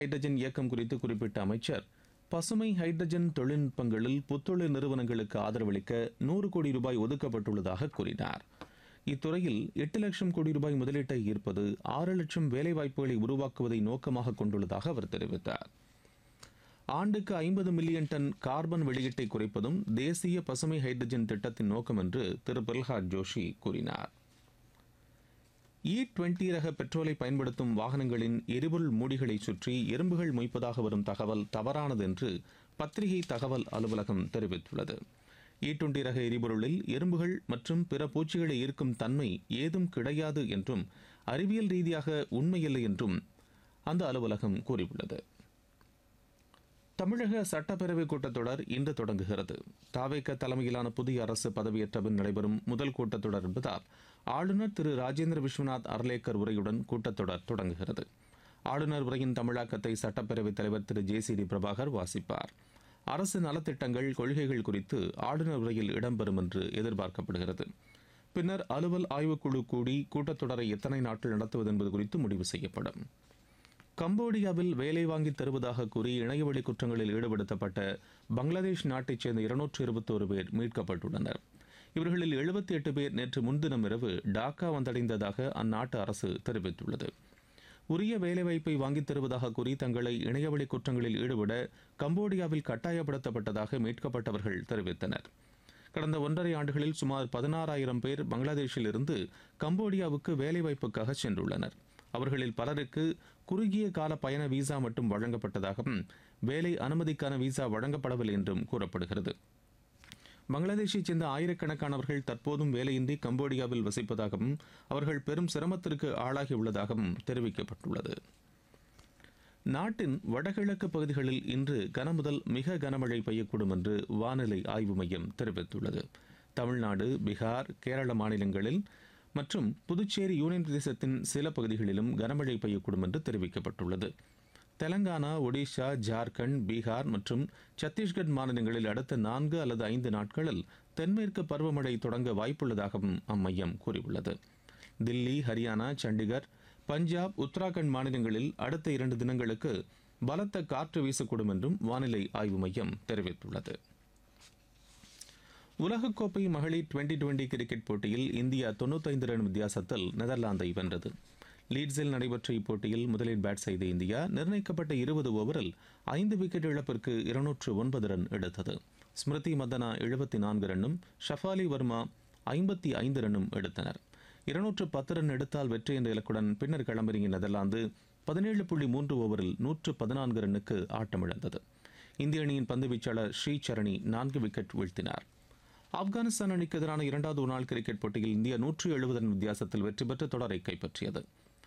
hydrogen இயக்கம் குறித்து குறிப்பிட்ட அமைச்சர் பசுமை ஹைட்ரஜன் தொழில்நுட்பங்களில் புத்தொழில் நிறுவனங்களுக்கு ஆதரவளிக்க நூறு கோடி ரூபாய் ஒதுக்கப்பட்டுள்ளதாக கூறினார் இத்துறையில் எட்டு லட்சம் கோடி ரூபாய் முதலீட்டை ஈர்ப்பது ஆறு லட்சம் வேலைவாய்ப்புகளை உருவாக்குவதை நோக்கமாக கொண்டுள்ளதாக அவர் தெரிவித்தார் ஆண்டுக்கு ஐம்பது மில்லியன் டன் கார்பன் வெளியீட்டை குறைப்பதும் தேசிய பசுமை ஹைட்ரஜன் திட்டத்தின் நோக்கம் என்று திரு பிரல்ஹாத் ஜோஷி கூறினார் இ டுவெண்டி ரக பெட்ரோலை பயன்படுத்தும் வாகனங்களின் எரிபொருள் மூடிகளை சுற்றி எறும்புகள் மொய்ப்பதாக வரும் தகவல் தவறானது என்று பத்திரிகை தகவல் அலுவலகம் தெரிவித்துள்ளது இ டுவெண்டி ரக எரிபொருளில் எறும்புகள் மற்றும் பிற பூச்சிகளை ஈர்க்கும் தன்மை ஏதும் கிடையாது என்றும் அறிவியல் ரீதியாக உண்மையில்லை என்றும் அந்த அலுவலகம் கூறியுள்ளது தமிழக சட்டப்பேரவை கூட்டத்தொடர் இன்று தொடங்குகிறது தாவேக்க தலைமையிலான புதிய அரசு பதவியேற்ற பின் நடைபெறும் முதல் கூட்டத்தொடர் என்பதால் ஆளுநர் திரு ராஜேந்திர விஸ்வநாத் அர்லேக்கர் உரையுடன் கூட்டத்தொடர் தொடங்குகிறது ஆளுநர் உரையின் தமிழாக்கத்தை சட்டப்பேரவைத் தலைவர் Thiru J C D Prabhakar வாசிப்பார் அரசு நலத்திட்டங்கள் கொள்கைகள் குறித்து ஆளுநர் உரையில் இடம்பெறும் என்று எதிர்பார்க்கப்படுகிறது பின்னர் அலுவல் ஆய்வுக்குழு கூடி கூட்டத்தொடரை எத்தனை நாட்கள் நடத்துவது என்பது குறித்து முடிவு செய்யப்படும் கம்போடியாவில் வேலை வாங்கி தருவதாக கூறி இணையவழி குற்றங்களில் ஈடுபடுத்தப்பட்ட பங்களாதேஷ் நாட்டைச் சேர்ந்த இருநூற்று இருபத்தோரு பேர் மீட்கப்பட்டுள்ளனர் இவர்களில் எழுபத்தி எட்டு பேர் நேற்று முன்தினம் இரவு டாக்கா வந்தடைந்ததாக அந்நாட்டு அரசு தெரிவித்துள்ளது உரிய வேலைவாய்ப்பை வாங்கித் தருவதாக கூறி தங்களை இணையவழி குற்றங்களில் ஈடுபட கம்போடியாவில் கட்டாயப்படுத்தப்பட்டதாக மீட்கப்பட்டவர்கள் தெரிவித்தனர் கடந்த ஒன்றரை ஆண்டுகளில் சுமார் பதினாறாயிரம் பேர் பங்களாதேஷில் இருந்து கம்போடியாவுக்கு வேலைவாய்ப்புக்காக சென்றுள்ளனர் அவர்களில் பலருக்கு குறுகிய கால பயண விசா மட்டும் வழங்கப்பட்டதாகவும் வேலை அனுமதிக்கான விசா வழங்கப்படவில்லை என்றும் கூறப்படுகிறது பங்களாதேஷைச் சேர்ந்த ஆயிரக்கணக்கானவர்கள் தற்போதும் வேலையின்றி கம்போடியாவில் வசிப்பதாகவும் அவர்கள் பெரும் சிரமத்திற்கு ஆளாகியுள்ளதாகவும் தெரிவிக்கப்பட்டுள்ளது நாட்டின் வடகிழக்கு பகுதிகளில் இன்று கனமுதல் மிக கனமழை பெய்யக்கூடும் என்று வானிலை ஆய்வு மையம் தெரிவித்துள்ளது தமிழ்நாடு பீகார் கேரள மாநிலங்களில் மற்றும் புதுச்சேரி யூனியன் பிரதேசத்தின் சில பகுதிகளிலும் கனமழை பெய்யக்கூடும் என்று தெரிவிக்கப்பட்டுள்ளது தெலங்கானா ஒடிஷா ஜார்க்கண்ட் பீகார் மற்றும் சத்தீஸ்கட் மாநிலங்களில் அடுத்த நான்கு அல்லது ஐந்து நாட்களில் தென்மேற்கு பருவமழை தொடங்க வாய்ப்புள்ளதாகவும் அம்மையம் கூறியுள்ளது தில்லி ஹரியானா சண்டிகர் பஞ்சாப் உத்தராகண்ட் மாநிலங்களில் அடுத்த இரண்டு தினங்களுக்கு பலத்த காற்று வீசக்கூடும் என்றும் வானிலை ஆய்வு மையம் தெரிவித்துள்ளது உலகக்கோப்பை மகளிர் டுவெண்டி டுவெண்டி கிரிக்கெட் போட்டியில் இந்தியா தொண்ணூத்தைந்து ரன் வித்தியாசத்தில் நெதர்லாந்தை வென்றது லீட்ஸில் நடைபெற்ற இப்போட்டியில் முதலில் பேட் செய்த இந்தியா நிர்ணயிக்கப்பட்ட இருபது ஓவரில் ஐந்து விக்கெட் இழப்பிற்கு இருநூற்று ஒன்பது ரன் எடுத்தது ஸ்மிருதி மந்தனா எழுபத்தி நான்கு ரன்னும் ஷஃபாலி வர்மா ஐம்பத்தி ஐந்து ரன்னும் எடுத்தனர் இருநூற்று பத்து ரன் எடுத்தால் வெற்றி என்ற இலக்குடன் பின்னர் களமிறங்கிய நெதர்லாந்து பதினேழு புள்ளி மூன்று ஓவரில் நூற்று பதினான்கு ரன்னுக்கு ஆட்டமிழந்தது இந்திய அணியின் பந்து வீச்சாளர் ஸ்ரீசரணி நான்கு விக்கெட் வீழ்த்தினார் ஆப்கானிஸ்தான் அணிக்கு எதிரான இரண்டாவது ஒருநாள் கிரிக்கெட் போட்டியில் இந்தியா நூற்று எழுபது ரன் வித்தியாசத்தில் வெற்றி பெற்று தொடரை கைப்பற்றியது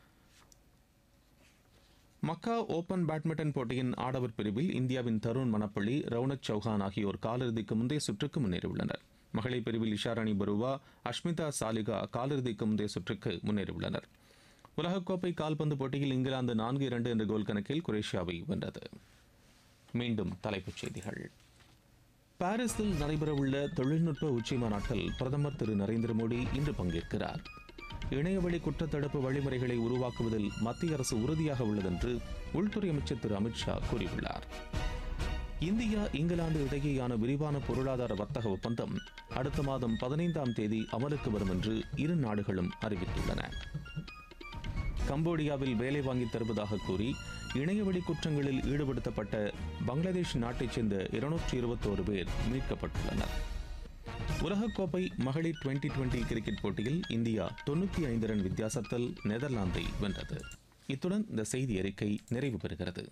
மக்கா ஓபன் பேட்மிண்டன் போட்டியின் ஆடவர் பிரிவில் இந்தியாவின் தருண் மணப்பள்ளி ரவுனக் சௌஹான் ஆகியோர் காலிறுதிக்கு முந்தைய சுற்றுக்கு முன்னேறியுள்ளனர் மகளிர் பிரிவில் இஷாராணி பருவா அஷ்மிதா சாலிகா காலிறுதிக்கு முந்தைய சுற்றுக்கு முன்னேறியுள்ளனர் உலகக்கோப்பை கால்பந்து போட்டியில் இங்கிலாந்து நான்கு இரண்டு என்ற கோல் கணக்கில் குரேஷியாவை வென்றது மீண்டும் தலைப்புச் செய்திகள் பாரிஸில் நடைபெறவுள்ள தொழில்நுட்ப உச்சி மாநாட்டில் பிரதமர் திரு நரேந்திர மோடி இன்று பங்கேற்கிறார் இணையவழி குற்றத்தடுப்பு வழிமுறைகளை உருவாக்குவதில் மத்திய அரசு உறுதியாக உள்ளதென்று உள்துறை அமைச்சர் திரு அமித்ஷா கூறியுள்ளார் இந்தியா இங்கிலாந்து இடையேயான விரிவான பொருளாதார வர்த்தக ஒப்பந்தம் அடுத்த மாதம் பதினைந்தாம் தேதி அமலுக்கு வரும் என்று இரு நாடுகளும் அறிவித்துள்ளன கம்போடியாவில் வேலை வாங்கி தருவதாக கூறி இணையவழி குற்றங்களில் ஈடுபடுத்தப்பட்ட பங்களாதேஷ் நாட்டைச் சேர்ந்த இருநூற்றி இருபத்தோரு பேர் மீட்கப்பட்டுள்ளனர் உலகக்கோப்பை மகளிர் டுவெண்டி டுவெண்டி கிரிக்கெட் போட்டியில் இந்தியா தொண்ணூற்றி ஐந்து ரன் வித்தியாசத்தில் நெதர்லாந்தை வென்றது இத்துடன் இந்த செய்தி அறிக்கை நிறைவு பெறுகிறது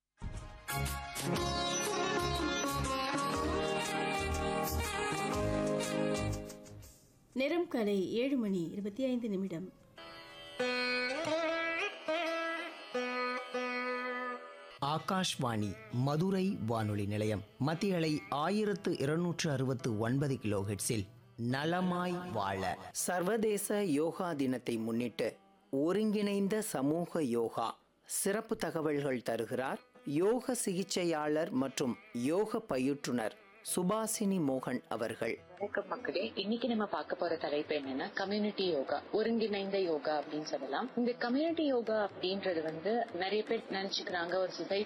நிறம் காலை ஏழு மணி இருபத்தி ஐந்து நிமிடம் ஆகாஷ்வாணி மதுரை வானொலி நிலையம் மத்திய அலை ஆயிரத்து இருநூற்று அறுபத்து ஒன்பது கிலோ ஹெட்ஸில் நலமாய் வாழ சர்வதேச யோகா தினத்தை முன்னிட்டு ஒருங்கிணைந்த சமூக யோகா சிறப்பு தகவல்கள் தருகிறார் யோக சிகிச்சையாளர் மற்றும் யோக பயிற்றுனர் சுபாசினி மோகன் அவர்கள் வணக்கம் மக்களே இன்னைக்கு நம்ம பார்க்க போற தலைப்பு என்னன்னா கம்யூனிட்டி யோகா ஒருங்கிணைந்த யோகா அப்படின்னு சொல்லலாம் இந்த கம்யூனிட்டி யோகா அப்படின்றது வந்து நிறைய பேர் நினைச்சுக்கிறாங்க ஒரு சொசைட்டி